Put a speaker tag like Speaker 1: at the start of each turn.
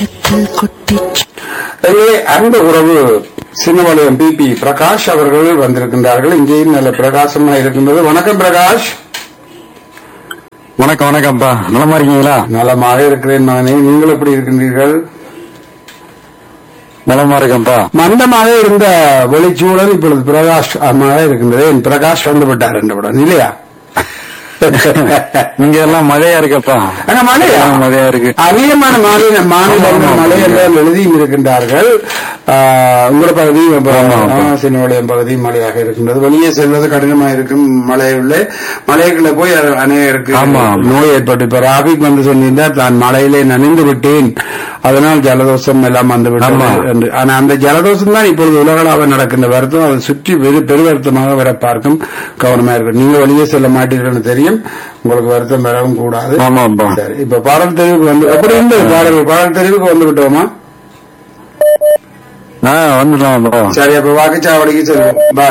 Speaker 1: எங்கே அன்பு உறவு சின்னவளையம் பிபி பிரகாஷ் அவர்கள் வந்திருக்கின்றார்கள் இங்கேயும் நல்ல பிரகாசமா இருக்கின்றது வணக்கம் பிரகாஷ்
Speaker 2: வணக்கம் வணக்கம்ப்பா நலமா இருக்கீங்களா
Speaker 1: நலமாக இருக்கிறேன் மகனே நீங்கள் எப்படி இருக்கின்றீர்கள்
Speaker 2: நலமா இருக்கேன்ப்பா
Speaker 1: மந்தமாக இருந்த வெளிச்சூழல் இப்பொழுது பிரகாஷமாக இருக்கின்றது என் பிரகாஷ் வந்து விட்டார் என்றவுடன் இல்லையா
Speaker 2: இங்க எல்லாம் மழையா இருக்கப்பா
Speaker 1: அங்க மழையா
Speaker 2: ஆ, மழையா இருக்கு
Speaker 1: அதிகமான மாநில மாநிலங்கள்
Speaker 2: ஆமா,
Speaker 1: மழை
Speaker 2: ஆமா.
Speaker 1: என்றால் எழுதியும் இருக்கின்றார்கள் ஆஹ், உங்களோட பகுதி
Speaker 2: ஆமா, ஆமா.
Speaker 1: சின்னவளையம் பகுதி மழையாக இருக்கின்றது வெளியே செல்வது கடினமாக இருக்கும் மழையுள்ளே மலைக்குள்ள போய் அ- அநேகருக்கு
Speaker 2: ஆமா, ஆமா.
Speaker 1: நோய் ஏற்பட்டு இப்ப ராபிக் வந்து சொல்லியிருந்தார் தான் மழையிலே நனைந்து விட்டேன் அதனால் ஜலதோஷம் எல்லாம் வந்து விட்டது
Speaker 2: ஆமா.
Speaker 1: என்று ஆனா அந்த ஜலதோஷம் தான் இப்பொழுது உலகளாக நடக்கின்ற வருத்தம் அதை சுற்றி வெறு பெருவருத்தமாக வர பார்க்கும் கவனமா இருக்கும் நீங்க வெளியே செல்ல மாட்டீர்கள்னு தெரியும் உங்களுக்கு வருத்தம் வரவும் கூடாது
Speaker 2: ஆமாப்பா
Speaker 1: சரி இப்ப பாடல் தெரிவுக்கு வந்து எப்படி இருந்தது பாடல் பாடல் தெரிவுக்கு வந்து விட்டோமா
Speaker 2: ஆ வந்துட்டோம்ப்பா
Speaker 1: சரி அப்ப வாக்குச்சாவடிக்கு செல்வோம் பாய்